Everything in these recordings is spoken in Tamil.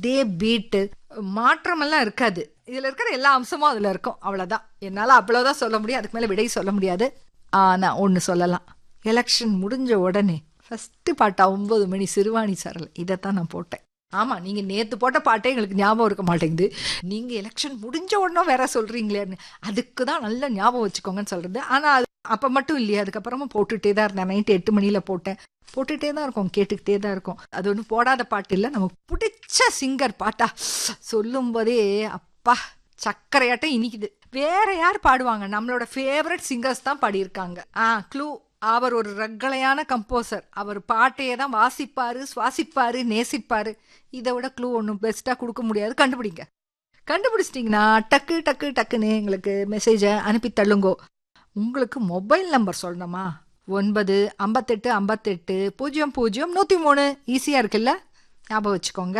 அதே பீட்டு மாற்றமெல்லாம் இருக்காது இதுல இருக்கிற எல்லா அம்சமும் அதுல இருக்கும் அவ்வளவுதான் என்னால அவ்வளவுதான் சொல்ல முடியும் அதுக்கு மேல விடை சொல்ல முடியாது ஆனா ஒன்னு சொல்லலாம் எலெக்ஷன் முடிஞ்ச உடனே ஃபர்ஸ்ட் பாட்டா ஒன்பது மணி சிறுவாணி சரல் இதைத்தான் நான் போட்டேன் ஆமா நீங்க நேத்து போட்ட பாட்டே எங்களுக்கு ஞாபகம் இருக்க மாட்டேங்குது நீங்க எலெக்ஷன் முடிஞ்ச உடனே வேற சொல்றீங்களேன்னு அதுக்கு தான் நல்ல ஞாபகம் வச்சுக்கோங்கன்னு சொல்றது ஆனா அது அப்ப மட்டும் இல்லையா அதுக்கப்புறமா போட்டுட்டே தான் இருந்தேன் நைட்டு எட்டு மணியில போட்டேன் போட்டுட்டே தான் இருக்கும் கேட்டுக்கிட்டே தான் இருக்கும் அது ஒன்றும் போடாத பாட்டு இல்லை நமக்கு பிடிச்ச சிங்கர் பாட்டா சொல்லும் போதே அப்பா சக்கரையாட்டம் இனிக்குது வேற யார் பாடுவாங்க நம்மளோட ஃபேவரட் சிங்கர்ஸ் தான் பாடியிருக்காங்க ஆ க்ளூ அவர் ஒரு ரக்களையான கம்போசர் அவர் பாட்டையே தான் வாசிப்பாரு சுவாசிப்பாரு நேசிப்பாரு இதை விட க்ளூ ஒன்றும் பெஸ்ட்டாக கொடுக்க முடியாது கண்டுபிடிங்க கண்டுபிடிச்சிட்டிங்கன்னா டக்கு டக்கு டக்குன்னு எங்களுக்கு மெசேஜை அனுப்பி தள்ளுங்கோ உங்களுக்கு மொபைல் நம்பர் சொல்லணுமா ஒன்பது ஐம்பத்தெட்டு ஐம்பத்தெட்டு பூஜ்ஜியம் பூஜ்ஜியம் நூற்றி மூணு ஈஸியாக இருக்குல்ல ஞாபகம் வச்சுக்கோங்க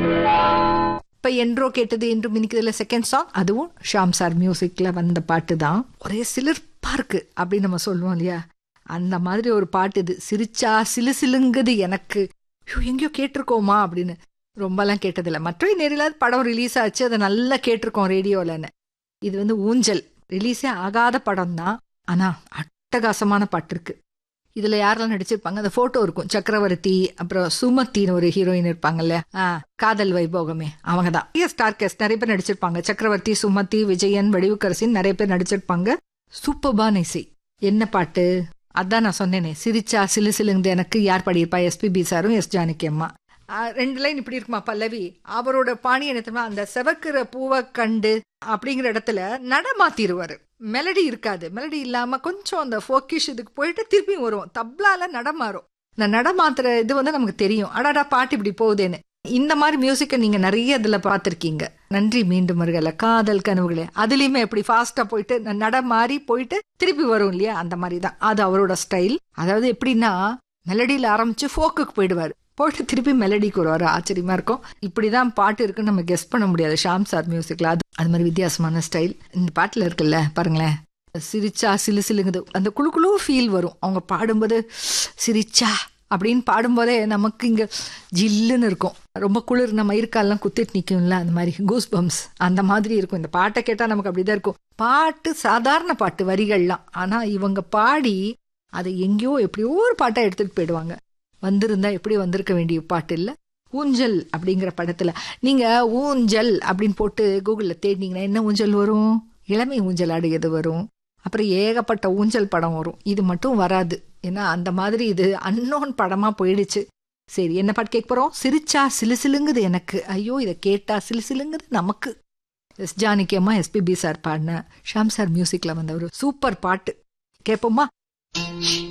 இப்போ என்றோ கேட்டது என்று மினிக்கிறதுல செகண்ட் சாங் அதுவும் ஷாம் சார் மியூசிக்கில் வந்த பாட்டு தான் ஒரே சிலிர்ப்பா இருக்கு அப்படின்னு நம்ம சொல்லுவோம் இல்லையா அந்த மாதிரி ஒரு பாட்டு இது சிரிச்சா சிலு சிலுங்குது எனக்கு ஐயோ எங்கேயோ கேட்டிருக்கோமா அப்படின்னு ரொம்பலாம் கேட்டதில்லை மற்றொரு நேரில் படம் ரிலீஸ் ஆச்சு அதை நல்லா கேட்டிருக்கோம் ரேடியோலன்னு இது வந்து ஊஞ்சல் ரிலீஸே ஆகாத படம் தான் ஆனா அட்டகாசமான பாட்டு இருக்கு இதுல யாரெல்லாம் நடிச்சிருப்பாங்க அந்த போட்டோ இருக்கும் சக்கரவர்த்தி அப்புறம் சுமத்தின்னு ஒரு ஹீரோயின் இருப்பாங்கல்ல ஆ, காதல் வைபோகமே அவங்க தான் ஸ்டார் கேஸ்ட் நிறைய பேர் நடிச்சிருப்பாங்க சக்கரவர்த்தி சுமதி விஜயன் வடிவுக்கரசின் நிறைய பேர் நடிச்சிருப்பாங்க சூப்பர்பான இசை என்ன பாட்டு அதான் நான் சொன்னேனே சிரிச்சா சிலு சிலுங்குது எனக்கு யார் பாடியிருப்பா எஸ்பிபி சாரும் எஸ் ஜானகி அம்மா ஆ, ரெண்டு லைன் இப்படி இருக்குமா பல்லவி அவரோட பாணி என்ன தெரியுமா அந்த செவக்கிற பூவை கண்டு அப்படிங்கிற இடத்துல நட மாத்திருவாரு மெலடி இருக்காது மெலடி இல்லாம கொஞ்சம் அந்த ஃபோக்கிஷ் இதுக்கு போயிட்டு திருப்பி வரும் தப்லால நட மாறும் இந்த நட மாத்துற இது வந்து நமக்கு தெரியும் அடாடா பாட்டு இப்படி போகுதேன்னு இந்த மாதிரி மியூசிக்கை நீங்க நிறைய இதுல பார்த்திருக்கீங்க நன்றி மீண்டும் வருகல காதல் கனவுகளே அதுலயுமே எப்படி ஃபாஸ்டா போயிட்டு ந- நட மாறி போயிட்டு திருப்பி வரும் இல்லையா அந்த மாதிரி தான் அது அவரோட ஸ்டைல் அதாவது எப்படின்னா மெலடியில ஆரம்பிச்சு ஃபோக்குக்கு போயிடுவாரு போயிட்டு திருப்பி மெலடிக்கு வருவாரு ஆச்சரியமா இருக்கும் இப்படிதான் பாட்டு இருக்குன்னு நம்ம கெஸ் பண்ண முடியாது ஷாம் சார் மியூசிக்ல அது அது மாதிரி வித்தியாசமான ஸ்டைல் இந்த பாட்டுல இருக்குல்ல பாருங்களேன் சிரிச்சா சிலு சிலுங்குது அந்த குழு குழு ஃபீல் வரும் அவங்க பாடும்போது சிரிச்சா அப்படின்னு பாடும்போதே நமக்கு இங்க ஜில்லுன்னு இருக்கும் ரொம்ப குளிர் நம்ம இருக்கால்லாம் குத்திட்டு நிக்கும்ல அந்த மாதிரி கூஸ் பம்ஸ் அந்த மாதிரி இருக்கும் இந்த பாட்டை கேட்டா நமக்கு அப்படிதான் இருக்கும் பாட்டு சாதாரண பாட்டு வரிகள்லாம் ஆனா இவங்க பாடி அதை எங்கேயோ எப்படியோ ஒரு பாட்டா எடுத்துட்டு போயிடுவாங்க வந்திருந்தா எப்படி வந்திருக்க வேண்டிய பாட்டு இல்ல ஊஞ்சல் அப்படிங்கிற படத்துல நீங்க ஊஞ்சல் அப்படின்னு போட்டு கூகுள்ல தேடினீங்கன்னா என்ன ஊஞ்சல் வரும் இளமை ஊஞ்சல் ஆடியது வரும் அப்புறம் ஏகப்பட்ட ஊஞ்சல் படம் வரும் இது மட்டும் வராது ஏன்னா அந்த மாதிரி இது அன்னோன் படமா போயிடுச்சு சரி என்ன பாட்டு கேட்க போறோம் சிரிச்சா சிலு சிலுங்குது எனக்கு ஐயோ இதை கேட்டா சிலு சிலுங்குது நமக்கு எஸ் ஜானகியம்மா எஸ்பிபி சார் பாடின ஷாம் சார் மியூசிக்ல வந்த ஒரு சூப்பர் பாட்டு கேட்போமா